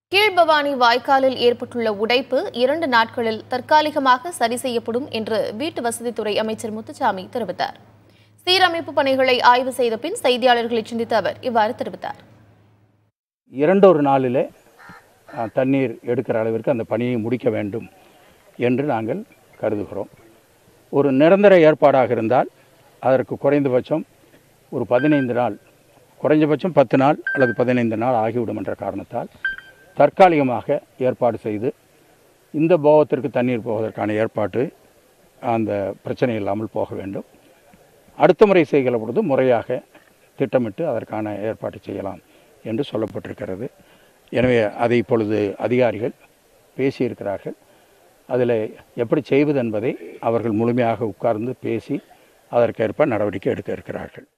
கீழ்பவானி வாய்க்காலில் ஏற்பட்டுள்ள உடைப்பு இரண்டு நாட்களில் தற்காலிகமாக சரி செய்யப்படும் என்று வீட்டு வசதித்துறை அமைச்சர் முத்துசாமி தெரிவித்தார் சீரமைப்பு பணிகளை ஆய்வு செய்த பின் செய்தியாளர்களை சந்தித்த அவர் இவ்வாறு தெரிவித்தார் இரண்டொரு நாளிலே அஹ், தண்ணீர் எடுக்கிற அளவிற்கு அந்த பணியை முடிக்க வேண்டும் என்று நாங்கள் கருதுகிறோம் ஒரு நிரந்தர ஏற்பாடாக இருந்தால் அதற்கு குறைந்தபட்சம் ஒரு பதினைந்து நாள் குறைஞ்சபட்சம் பத்து நாள் அல்லது பதினைந்து நாள் ஆகிவிடும் என்ற காரணத்தால் தற்காலிகமாக ஏற்பாடு செய்து இந்த போகத்திற்கு தண்ணீர் போவதற்கான ஏற்பாட்டு அந்த பிரச்சனை இல்லாமல் போக வேண்டும் அடுத்த முறை செய்கிற பொழுது முறையாக திட்டமிட்டு அதற்கான ஏற்பாடு செய்யலாம் என்று சொல்லப்பட்டிருக்கிறது எனவே அதை இப்பொழுது அதிகாரிகள் பேசியிருக்கிறார்கள் அதில் எப்படி செய்வது என்பதை அவர்கள் முழுமையாக உட்கார்ந்து பேசி அதற்கேற்ப நடவடிக்கை எடுக்க இருக்கிறார்கள்